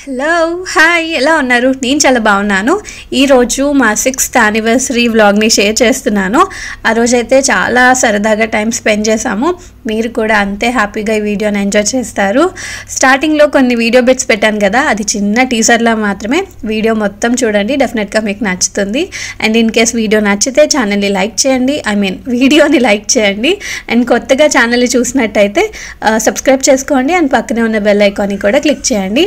Hello hi ఎలా ఉన్నారు నేను చాలా బాగున్నాను ఈరోజు మా సిక్స్త్ యానివర్సరీ వ్లాగ్ని షేర్ చేస్తున్నాను ఆ రోజైతే చాలా సరదాగా టైం స్పెండ్ చేశాము మీరు కూడా అంతే హ్యాపీగా ఈ వీడియోని ఎంజాయ్ చేస్తారు స్టార్టింగ్లో కొన్ని వీడియో బిట్స్ పెట్టాను కదా అది చిన్న టీజర్లా మాత్రమే వీడియో మొత్తం చూడండి డెఫినెట్గా మీకు నచ్చుతుంది అండ్ ఇన్ కేస్ వీడియో నచ్చితే ఛానల్ని లైక్ చేయండి ఐ మీన్ వీడియోని లైక్ చేయండి అండ్ కొత్తగా ఛానల్ని చూసినట్టయితే సబ్స్క్రైబ్ చేసుకోండి అండ్ పక్కనే ఉన్న బెల్ ఐకాన్ని కూడా క్లిక్ చేయండి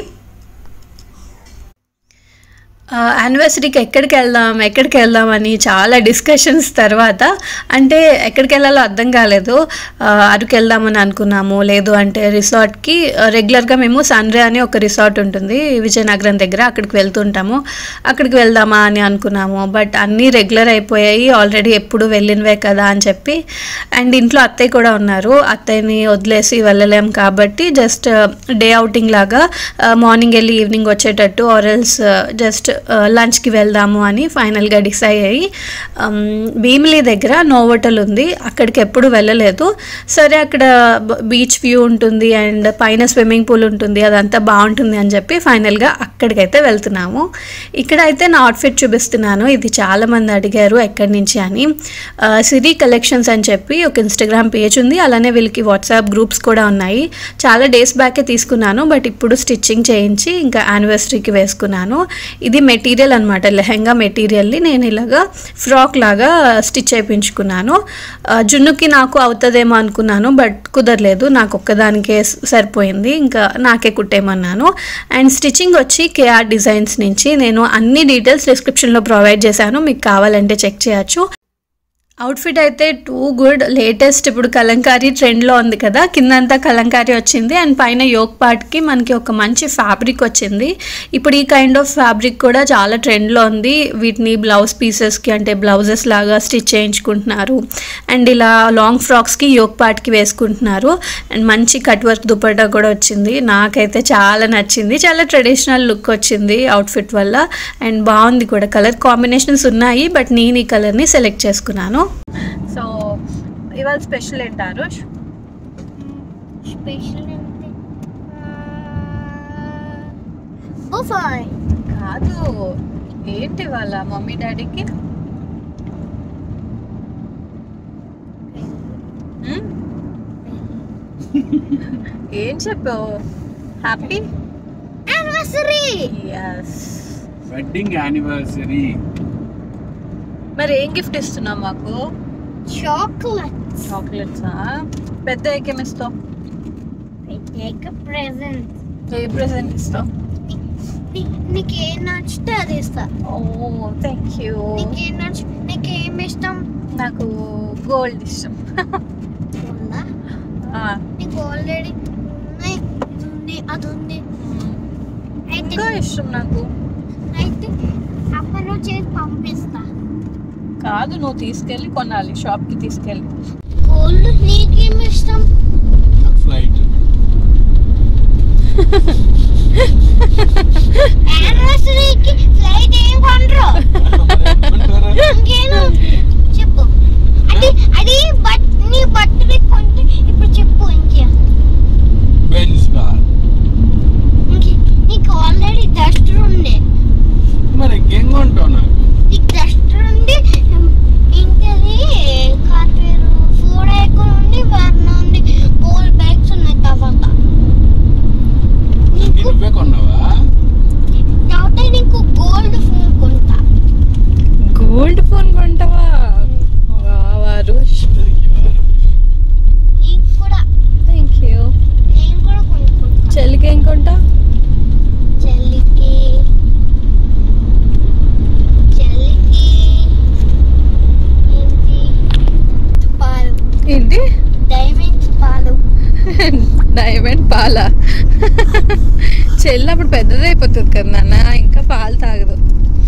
యానివర్సరీకి ఎక్కడికి వెళ్దాం ఎక్కడికి వెళ్దాం అని చాలా డిస్కషన్స్ తర్వాత అంటే ఎక్కడికి వెళ్ళాలో అర్థం కాలేదు ఆ, అరకు వెళ్దామని అనుకున్నాము లేదు అంటే రిసార్ట్కి రెగ్యులర్గా మేము సన్రే అని ఒక రిసార్ట్ ఉంటుంది విజయనగరం దగ్గర అక్కడికి వెళ్తుంటాము అక్కడికి వెళ్దామా అని అనుకున్నాము బట్ అన్నీ రెగ్యులర్ అయిపోయాయి ఆల్రెడీ ఎప్పుడు వెళ్ళినవే కదా అని చెప్పి అండ్ ఇంట్లో అత్తయ్య కూడా ఉన్నారు అత్తయ్యని వదిలేసి వెళ్ళలేం కాబట్టి జస్ట్ డే అవుటింగ్ లాగా మార్నింగ్ వెళ్ళి ఈవినింగ్ వచ్చేటట్టు ఆర్ఎల్స్ జస్ట్ లంచ్కి వెళ్దాము అని ఫైనల్గా డిసైడ్ అయ్యి um, భీమిలి దగ్గర నోవోటల్ ఉంది అక్కడికి ఎప్పుడు వెళ్ళలేదు సరే అక్కడ బీచ్ వ్యూ ఉంటుంది అండ్ పైన స్విమ్మింగ్ పూల్ ఉంటుంది అదంతా బాగుంటుంది అని చెప్పి ఫైనల్గా అక్కడికైతే వెళ్తున్నాము ఇక్కడ అయితే నా అవుట్ఫిట్ చూపిస్తున్నాను ఇది చాలామంది అడిగారు ఎక్కడి నుంచి అని ఆ, సిరి కలెక్షన్స్ అని చెప్పి ఒక ఇన్స్టాగ్రామ్ పేజ్ ఉంది అలానే వీళ్ళకి వాట్సాప్ గ్రూప్స్ కూడా ఉన్నాయి చాలా డేస్ బ్యాకే తీసుకున్నాను బట్ ఇప్పుడు స్టిచ్చింగ్ చేయించి ఇంకా యానివర్సరీకి వేసుకున్నాను ఇది మెటీరియల్ అనమాట లెహెంగా మెటీరియల్ని నేను ఇలాగా ఫ్రాక్ లాగా స్టిచ్ చేయించుకున్నాను ఆ, జున్నుకి నాకు అవుతుందేమో అనుకున్నాను బట్ కుదరలేదు నాకు ఒక్కదానికే స- సరిపోయింది ఇంకా నాకే కుట్టేయమన్నాను అండ్ స్టిచ్చింగ్ వచ్చి కేఆర్ డిజైన్స్ నుంచి నేను అన్ని డీటెయిల్స్ డిస్క్రిప్షన్లో ప్రొవైడ్ చేశాను మీకు కావాలంటే చెక్ చేయొచ్చు అవుట్ఫిట్ అయితే టూ గుడ్ లేటెస్ట్ ఇప్పుడు కలంకారీ ట్రెండ్లో ఉంది కదా కిందంతా కలంకారీ వచ్చింది అండ్ పైన యోక్ పార్ట్కి మనకి ఒక మంచి ఫ్యాబ్రిక్ వచ్చింది ఇప్పుడు ఈ కైండ్ ఆఫ్ ఫ్యాబ్రిక్ కూడా చాలా ట్రెండ్లో ఉంది వీటిని బ్లౌజ్ పీసెస్కి అంటే బ్లౌజెస్ లాగా స్టిచ్ చేయించుకుంటున్నారు అండ్ ఇలా లాంగ్ ఫ్రాక్స్కి యోక్ పార్ట్కి వేసుకుంటున్నారు అండ్ మంచి కట్ వర్క్ దుపట్టా కూడా వచ్చింది నాకైతే చాలా నచ్చింది చాలా ట్రెడిషనల్ లుక్ వచ్చింది అవుట్ఫిట్ వల్ల అండ్ బాగుంది కూడా కలర్ కాంబినేషన్స్ ఉన్నాయి బట్ నేను ఈ కలర్ని సెలెక్ట్ చేసుకున్నాను సో ఇవాళ స్పెషల్ ఏంటారు స్పెషల్ అంటే బుఫాయ్ కాదు ఏంటి వాళ్ళ మమ్మీ డాడీకి హ్మ్? ఏం చెప్పావు happy anniversary yes wedding anniversary మరి ఏం గిఫ్ట్ ఇస్తున్నావు మాకు చాక్లెట్ చాక్లెట్సా పెద్ద ఏకేమి ఇస్తావు ప్రత్యేక ప్రెజెంట్ ఏ ప్రెసెంట్ ఇస్తావు నీకు ఏం నచ్చితే అది ఇస్తా ఓ థ్యాంక్ యూ నీకేం నచ్చి నీకు ఏం ఇష్టం నాకు గోల్డ్ ఇష్టం ఉందా ఆ, నీకు ఆల్రెడీ ఉన్నాయి ఇది ఉంది అది ఉంది అయితే ఇంకా ఇష్టం నాకు అయితే అప్పలో చేసి పంపిస్తా కాదు నువ్వు తీసుకెళ్ళి కొనాలి షాప్కి తీసుకెళ్ళి గోల్డ్ నీకేం ఇష్టం ఫ్లైట్ యానివర్సరీకి ఫ్లైట్ ఏం కొనరు ఇంకేను చెప్పు అది అది బట్ నీ బర్త్డే కొంటే ఇప్పుడు చెప్పు ఇంకే బెంజ్ కార్ ఇంకే నీకు ఆల్రెడీ డస్టర్ ఉంది మరి ఇంకేం కొంటావు నాకు నీకు డస్టర్ ఉంది ఇంకది కార్ పేరు ఫోర్ ఐకాన్ ఉంది వర్ణ ఉంది గోల్డ్ బ్యాగ్స్ ఉన్నాయి తర్వాత అన్ని నీకు నువ్వే కొన్నావా తర్వాత నీకు గోల్డ్ ఫోన్ కొంటా గోల్డ్ ఫోన్ కొంటావా నీకు కూడా థ్యాంక్ యూ నేను కూడా కొనుక్కుంటా చెల్లికి ఏం కొంటా చెల్లికి చెల్లికి ఏంటి పాలు ఏంటి డైమండ్స్ పాలు డైమండ్ పాల చెల్లి అప్పుడు పెద్దది అయిపోతుంది కదా నాన్న ఇంకా పాలు తాగదు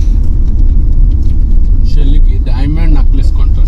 షెల్లికి డైమండ్ నెక్లెస్ కొంటాను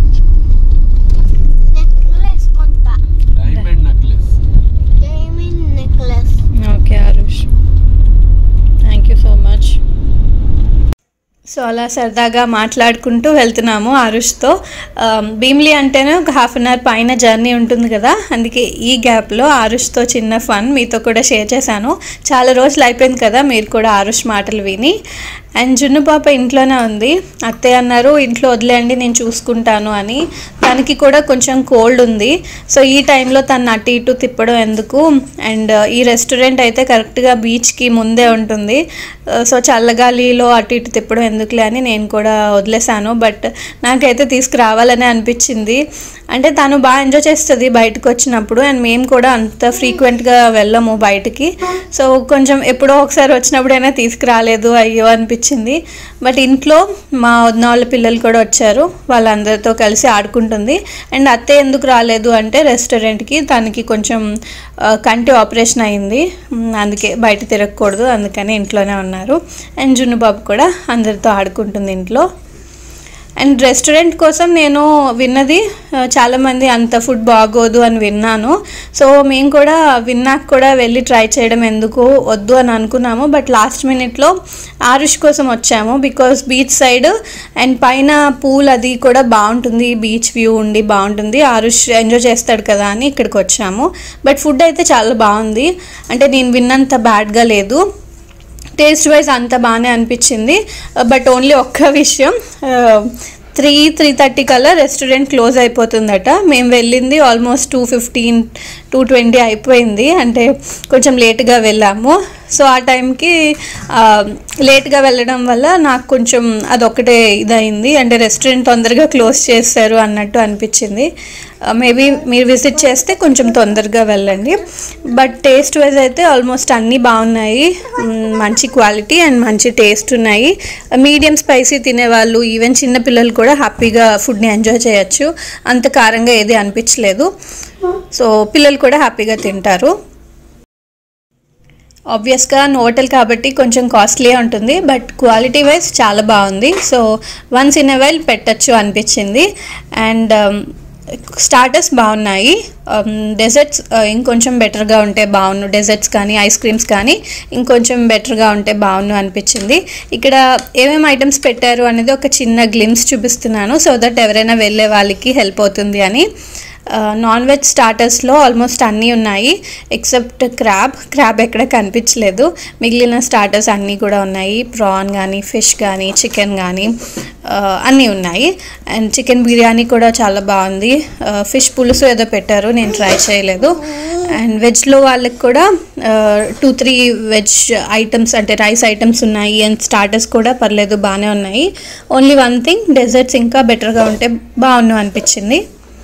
నెక్లెస్ కొంటా diamond necklace diamond necklace okay Aarush thank you so much so so అలా సరదాగా మాట్లాడుకుంటూ వెళ్తున్నాము ఆరుష్తో ఆ, భీమ్లీ అంటేనే ఒక హాఫ్ అన్ అవర్ పైన జర్నీ ఉంటుంది కదా అందుకే ఈ గ్యాప్లో ఆరుష్తో చిన్న ఫన్ మీతో కూడా షేర్ చేశాను చాలా రోజులు అయిపోయింది కదా మీరు కూడా ఆరుష్ మాటలు విని అండ్ జున్ను పాప ఇంట్లోనే ఉంది అత్తయ్య అన్నారు ఇంట్లో వదిలేయండి నేను చూసుకుంటాను అని తనకి కూడా కొంచెం కోల్డ్ ఉంది సో ఈ టైంలో తను అటు ఇటు తిప్పడం ఎందుకు అండ్ ఈ రెస్టారెంట్ అయితే కరెక్ట్గా బీచ్కి ముందే ఉంటుంది సో చల్లగాలిలో అటు ఇటు తిప్పడం ఎందుకులే అని నేను కూడా వదిలేశాను బట్ నాకైతే తీసుకురావాలని అనిపించింది అంటే తను బాగా ఎంజాయ్ చేస్తుంది బయటకు వచ్చినప్పుడు అండ్ మేము కూడా అంత ఫ్రీక్వెంట్గా వెళ్ళము బయటికి సో కొంచెం ఎప్పుడో ఒకసారి వచ్చినప్పుడైనా తీసుకురాలేదు అయ్యో అనిపించింది బట్ ఇంట్లో మా వదిన వాళ్ళ పిల్లలు కూడా వచ్చారు వాళ్ళందరితో కలిసి ఆడుకుంటుంది అండ్ అత్తే ఎందుకు రాలేదు అంటే రెస్టారెంట్కి తనకి కొంచెం ఆ, కంటి ఆపరేషన్ అయింది మ్, అందుకే బయట తిరగకూడదు అందుకని ఇంట్లోనే ఉన్నారు అండ్ జున్ను బాబు కూడా అందరితో ఆడుకుంటుంది ఇంట్లో అండ్ రెస్టారెంట్ కోసం నేను విన్నది ఆ, చాలామంది అంత ఫుడ్ బాగోదు అని విన్నాను సో మేము కూడా విన్నాక కూడా వెళ్ళి ట్రై చేయడం ఎందుకు వద్దు అని అనుకున్నాము బట్ లాస్ట్ మినిట్లో ఆరుష్ కోసం వచ్చాము బికాస్ బీచ్ సైడ్ అండ్ పైన పూల్ అది కూడా బాగుంటుంది బీచ్ వ్యూ ఉండి బాగుంటుంది ఆరుష్ ఎంజాయ్ చేస్తాడు కదా అని ఇక్కడికి వచ్చాము బట్ ఫుడ్ అయితే చాలా బాగుంది అంటే నేను విన్నంత బ్యాడ్గా లేదు టేస్ట్ వైజ్ అంత బాగానే అనిపించింది బట్ ఓన్లీ ఒక్క విషయం త్రీ త్రీ థర్టీ కల్లా రెస్టారెంట్ క్లోజ్ అయిపోతుందట మేము వెళ్ళింది almost two fifteen two twenty అయిపోయింది అంటే కొంచెం లేట్గా వెళ్ళాము సో ఆ టైంకి లేట్గా వెళ్ళడం వల్ల నాకు కొంచెం అదొక్కటే ఇదైంది అంటే రెస్టారెంట్ తొందరగా క్లోజ్ చేస్తారు అన్నట్టు అనిపించింది మేబీ మీరు విజిట్ చేస్తే కొంచెం తొందరగా వెళ్ళండి బట్ టేస్ట్ వైజ్ అయితే ఆల్మోస్ట్ అన్నీ బాగున్నాయి మ్, మంచి క్వాలిటీ అండ్ మంచి టేస్ట్ ఉన్నాయి మీడియం స్పైసీ తినేవాళ్ళు ఈవెన్ చిన్న పిల్లలు కూడా హ్యాపీగా ఫుడ్ని ఎంజాయ్ చేయొచ్చు అంత కారంగా ఏది అనిపించలేదు సో పిల్లలు కూడా హ్యాపీగా తింటారు ఆబ్వియస్గా హోటల్ కాబట్టి కొంచెం కాస్ట్లీ ఉంటుంది బట్ క్వాలిటీ వైజ్ చాలా బాగుంది సో వన్స్ ఇన్ వైల్ పెట్టచ్చు అనిపించింది అండ్ స్టార్టర్స్ బాగున్నాయి డెజర్ట్స్ ఇంకొంచెం బెటర్గా ఉంటే బాగుండు డెజర్ట్స్ కానీ ఐస్ క్రీమ్స్ కానీ ఇంకొంచెం బెటర్గా ఉంటే బాగుండు అనిపించింది ఇక్కడ ఏమేమి ఐటమ్స్ పెట్టారు అనేది ఒక చిన్న గ్లిమ్స్ చూపిస్తున్నాను సో దట్ ఎవరైనా వెళ్ళే వాళ్ళకి హెల్ప్ అవుతుంది అని నాన్ వెజ్ స్టార్టర్స్లో ఆల్మోస్ట్ అన్నీ ఉన్నాయి ఎక్సెప్ట్ క్రాబ్ క్రాబ్ ఎక్కడ కనిపించలేదు మిగిలిన స్టార్టర్స్ అన్నీ కూడా ఉన్నాయి ప్రాన్ కానీ ఫిష్ కానీ చికెన్ కానీ అన్నీ ఉన్నాయి అండ్ చికెన్ బిర్యానీ కూడా చాలా బాగుంది ఫిష్ పులుసు ఏదో పెట్టారు నేను ట్రై చేయలేదు అండ్ వెజ్లో వాళ్ళకి కూడా టూ త్రీ వెజ్ ఐటమ్స్ అంటే రైస్ ఐటమ్స్ ఉన్నాయి అండ్ స్టార్టర్స్ కూడా పర్లేదు బాగానే ఉన్నాయి ఓన్లీ వన్ థింగ్ డెజర్ట్స్ ఇంకా బెటర్గా ఉంటే బాగుండు అనిపించింది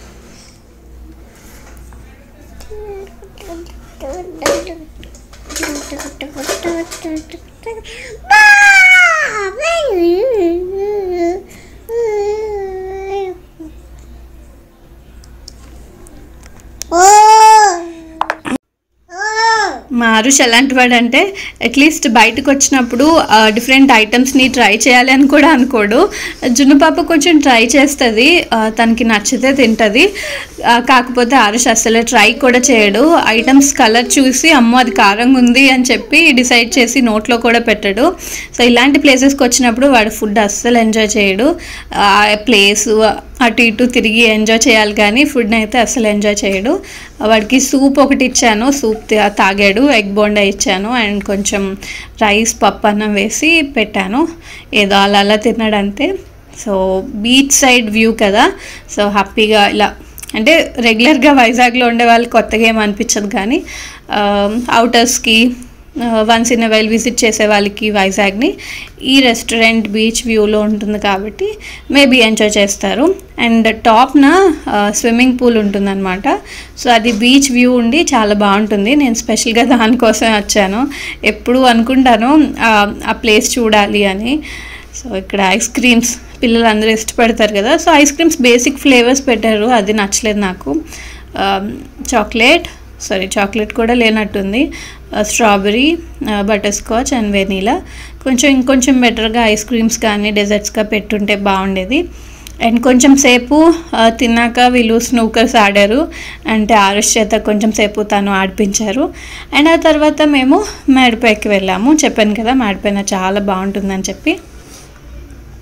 మా అరుష్ ఎలాంటి వాడు అంటే అట్లీస్ట్ బయటకు వచ్చినప్పుడు డిఫరెంట్ ఐటమ్స్ని ట్రై చేయాలి అని కూడా అనుకోడు జున్ను పాప కొంచెం ట్రై చేస్తుంది తనకి నచ్చితే తింటుంది ఆ, కాకపోతే ఆరుష్ అసలు ట్రై కూడా చేయడు ఐటమ్స్ కలర్ చూసి అమ్మో అది కారంగా ఉంది అని చెప్పి డిసైడ్ చేసి నోట్లో కూడా పెట్టడు సో ఇలాంటి ప్లేసెస్కి వచ్చినప్పుడు వాడు ఫుడ్ అస్సలు ఎంజాయ్ చేయడు ఆ ప్లేస్ అటు ఇటు తిరిగి ఎంజాయ్ చేయాలి కానీ ఫుడ్ని అయితే అసలు ఎంజాయ్ చేయడు వాడికి సూప్ ఒకటి ఇచ్చాను సూప్ తా- తాగాడు ఎగ్ బోండా ఇచ్చాను అండ్ కొంచెం రైస్ పప్పు అన్నం వేసి పెట్టాను ఏదో అలా అలా తిన్నాడు అంతే సో బీచ్ సైడ్ వ్యూ కదా సో హ్యాపీగా ఇలా అంటే రెగ్యులర్గా వైజాగ్లో ఉండే వాళ్ళు కొత్తగా ఏం అనిపించదు కానీ అవుటర్స్కి వన్స్ ఇన్ వైల్ విజిట్ చేసే వాళ్ళకి వైజాగ్ని ఈ రెస్టారెంట్ బీచ్ వ్యూలో ఉంటుంది కాబట్టి మేబీ ఎంజాయ్ చేస్తారు అండ్ టాప్న స్విమ్మింగ్ పూల్ ఉంటుందన్నమాట సో అది బీచ్ వ్యూ ఉండి చాలా బాగుంటుంది నేను స్పెషల్గా దానికోసమే వచ్చాను ఎప్పుడు అనుకుంటాను ఆ, ఆ ప్లేస్ చూడాలి అని సో ఇక్కడ ఐస్ క్రీమ్స్ పిల్లలు అందరూ ఇష్టపడతారు కదా so ice creams basic flavours పెట్టారు అది నచ్చలేదు నాకు చాక్లెట్ సారీ చాక్లెట్ కూడా లేనట్టుంది strawberry butterscotch and vanilla కొంచెం ఇంకొంచెం బెటర్గా ఐస్ క్రీమ్స్ కానీ డెజర్ట్స్గా పెట్టుంటే బాగుండేది అండ్ కొంచెం సేపు ఆ, తిన్నాక వీళ్ళు స్నూకర్స్ ఆడారు అంటే ఆరుష్ చేత కొంచెం సేపు తను ఆడిపించారు అండ్ ఆ తర్వాత మేము మేడిపైకి వెళ్ళాము చెప్పాను కదా మేడిపైన చాలా బాగుంటుందని చెప్పి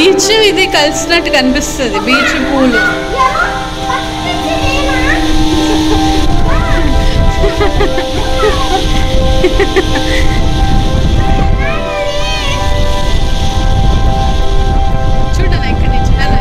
బీచ్ ఇది కలిసినట్టు కనిపిస్తుంది బీచ్ పూలు చూడండి ఇక్కడి నుంచి అలా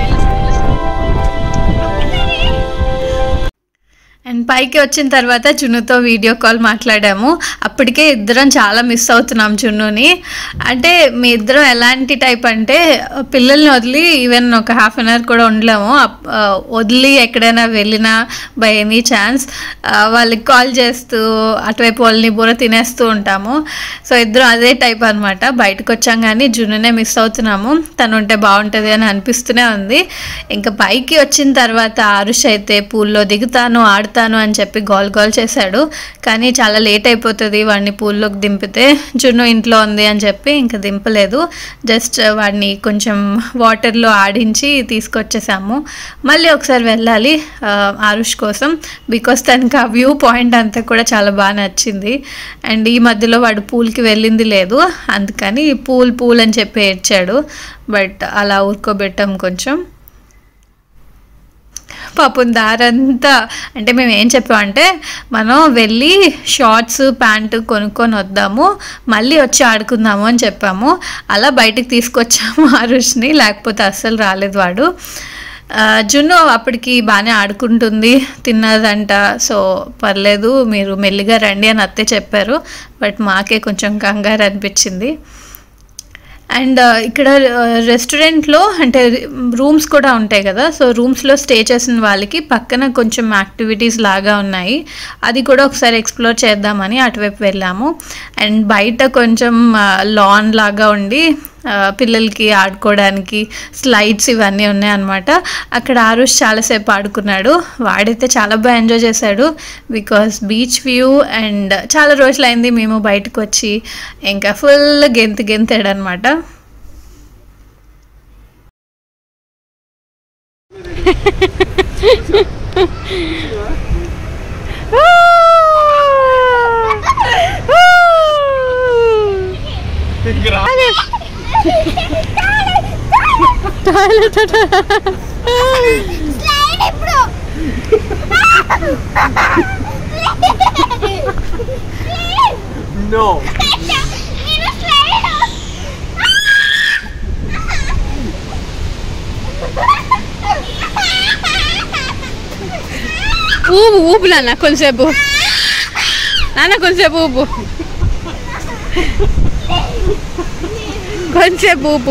అండ్ పైకి వచ్చిన తర్వాత జున్నుతో వీడియో కాల్ మాట్లాడాము అప్పటికే ఇద్దరం చాలా మిస్ అవుతున్నాం జున్నుని అంటే మీ ఇద్దరం ఎలాంటి టైప్ అంటే పిల్లల్ని వదిలి ఈవెన్ ఒక హాఫ్ అన్ అవర్ కూడా ఉండలేము అప్- ఆ, వదిలి ఎక్కడైనా వెళ్ళినా బై ఎనీ ఛాన్స్ వాళ్ళకి కాల్ చేస్తూ అటువైపు వాళ్ళని బుర్ర తినేస్తూ ఉంటాము సో ఇద్దరం అదే టైప్ అనమాట బయటకు వచ్చాం కానీ జున్నునే మిస్ అవుతున్నాము తను ఉంటే బాగుంటుంది అని అనిపిస్తూనే ఉంది ఇంకా పైకి వచ్చిన తర్వాత ఆరుష్ అయితే పూల్లో దిగుతాను ఆడుతాను అని చెప్పి గోల్ గోల్ చేశాడు కానీ చాలా లేట్ అయిపోతుంది వాడిని పూల్లోకి దింపితే జున్ను ఇంట్లో ఉంది అని చెప్పి ఇంకా దింపలేదు జస్ట్ వాడిని కొంచెం వాటర్లో ఆడించి తీసుకొచ్చేసాము మళ్ళీ ఒకసారి వెళ్ళాలి ఆ, ఆరుష్ కోసం బికాస్ తనకి ఆ వ్యూ పాయింట్ అంతా కూడా చాలా బాగా నచ్చింది అండ్ ఈ మధ్యలో వాడు పూల్కి వెళ్ళింది లేదు అందుకని పూల్ పూల్ అని చెప్పి ఏడ్చాడు బట్ అలా ఊరుకోబెట్టాం కొంచెం పాపం దారంతా అంటే మేము ఏం చెప్పామంటే మనం వెళ్ళి షార్ట్స్ ప్యాంటు కొనుక్కొని వద్దాము మళ్ళీ వచ్చి ఆడుకుందాము అని చెప్పాము అలా బయటికి తీసుకొచ్చాము ఆరుష్ని లేకపోతే అస్సలు రాలేదు వాడు ఆ, జున్ను అప్పటికి బాగానే ఆడుకుంటుంది తిన్నదంట సో పర్లేదు మీరు మెల్లిగా రండి అని అత్తే చెప్పారు బట్ మాకే కొంచెం కంగారు అనిపించింది అండ్ ఇక్కడ రెస్టారెంట్లో అంటే రూమ్స్ కూడా ఉంటాయి కదా సో రూమ్స్లో స్టే చేసిన వాళ్ళకి పక్కన కొంచెం యాక్టివిటీస్ లాగా ఉన్నాయి అది కూడా ఒకసారి ఎక్స్ప్లోర్ చేద్దామని అటువైపు వెళ్ళాము అండ్ బయట కొంచెం లాన్ లాగా ఉండి ఆ, పిల్లలకి ఆడుకోవడానికి స్లైడ్స్ ఇవన్నీ ఉన్నాయన్నమాట అక్కడ ఆరుష్ చాలాసేపు ఆడుకున్నాడు వాడైతే చాలా బాగా ఎంజాయ్ చేశాడు బికాస్ బీచ్ వ్యూ అండ్ చాలా రోజులైంది మేము బయటకు వచ్చి ఇంకా ఫుల్ గెంతు గెంతాడు అనమాట స్లైడ్ ఇప్పుడు No. నేను స్లైడ్ ఊపు ఊపు నాన్న కొంచెంసేపు నాన్న కొంచెంసేపు ఊపు కొంచెంసేపు ఊపు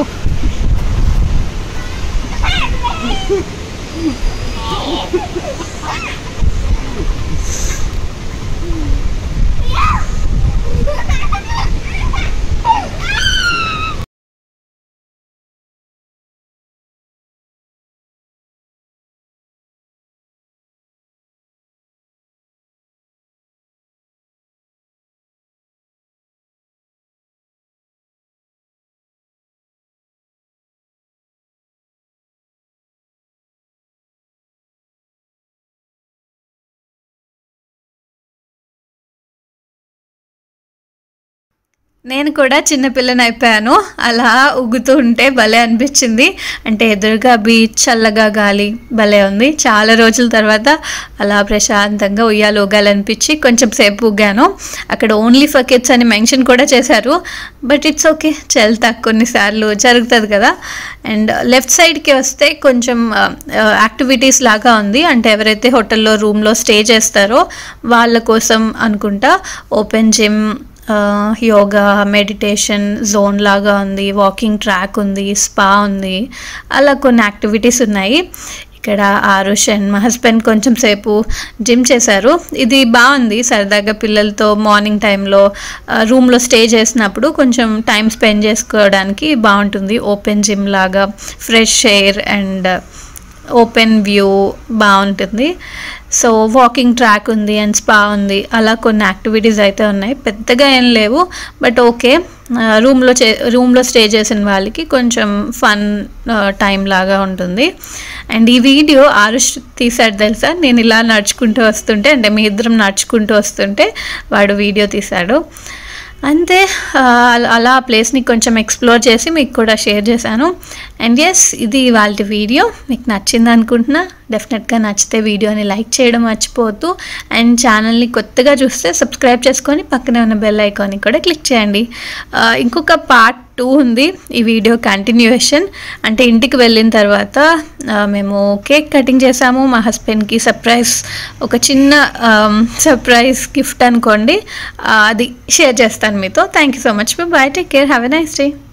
నేను కూడా చిన్నపిల్లని అయిపోయాను అలా ఉగుతూ ఉంటే భలే అనిపించింది అంటే ఎదురుగా బీచ్ చల్లగా గాలి భలే ఉంది చాలా రోజుల తర్వాత అలా ప్రశాంతంగా ఉయ్యాలు ఊగాలనిపించి కొంచెం సేపు ఊగాను అక్కడ ఓన్లీ ఫర్ కిడ్స్ అని మెన్షన్ కూడా చేశారు బట్ ఇట్స్ ఓకే చెల్తా కొన్నిసార్లు జరుగుతుంది కదా అండ్ లెఫ్ట్ సైడ్కి వస్తే కొంచెం యాక్టివిటీస్ లాగా ఉంది అంటే ఎవరైతే హోటల్లో రూమ్లో స్టే చేస్తారో వాళ్ళ కోసం అనుకుంటా open gym yoga meditation zone లాగా ఉంది వాకింగ్ ట్రాక్ ఉంది స్పా ఉంది అలా కొన్ని యాక్టివిటీస్ ఉన్నాయి ఇక్కడ ఆరుష్ అండ్ మా హస్బెండ్ కొంచెం సేపు జిమ్ చేశారు ఇది బాగుంది సరదాగా పిల్లలతో మార్నింగ్ టైంలో రూమ్లో స్టే చేసినప్పుడు కొంచెం టైం స్పెండ్ చేసుకోవడానికి బాగుంటుంది ఓపెన్ జిమ్ లాగా fresh air and open view బాగుంటుంది సో వాకింగ్ ట్రాక్ ఉంది అండ్ స్పా ఉంది అలా కొన్ని యాక్టివిటీస్ అయితే ఉన్నాయి పెద్దగా ఏం లేవు బట్ ఓకే రూమ్లో చే రూమ్లో స్టే చేసిన వాళ్ళకి కొంచెం ఫన్ టైం లాగా ఉంటుంది అండ్ ఈ వీడియో ఆరుష్ తీసాడు తెలుసా నేను ఇలా నడుచుకుంటూ వస్తుంటే అంటే మీ ఇద్దరం నడుచుకుంటూ వస్తుంటే వాడు వీడియో తీశాడు అంతే ఆ, అలా ఆ ప్లేస్ని కొంచెం ఎక్స్ప్లోర్ చేసి మీకు కూడా షేర్ చేశాను అండ్ ఎస్ ఇది వాళ్ళ వీడియో మీకు నచ్చింది అనుకుంటున్నా డెఫినెట్గా నచ్చితే వీడియోని లైక్ చేయడం మర్చిపోవద్దు అండ్ ఛానల్ని కొత్తగా చూస్తే సబ్స్క్రైబ్ చేసుకొని పక్కనే ఉన్న బెల్ ఐకాన్ని కూడా క్లిక్ చేయండి ఆ, ఇంకొక పార్ట్ టూ ఉంది ఈ వీడియో కంటిన్యూషన్ అంటే ఇంటికి వెళ్ళిన తర్వాత ఆ, మేము కేక్ కటింగ్ చేసాము మా హస్బెండ్కి సర్ప్రైజ్ ఒక చిన్న సర్ప్రైజ్ గిఫ్ట్ అనుకోండి ఆ, అది షేర్ చేస్తాను మీతో thank you so much bye take care have a nice day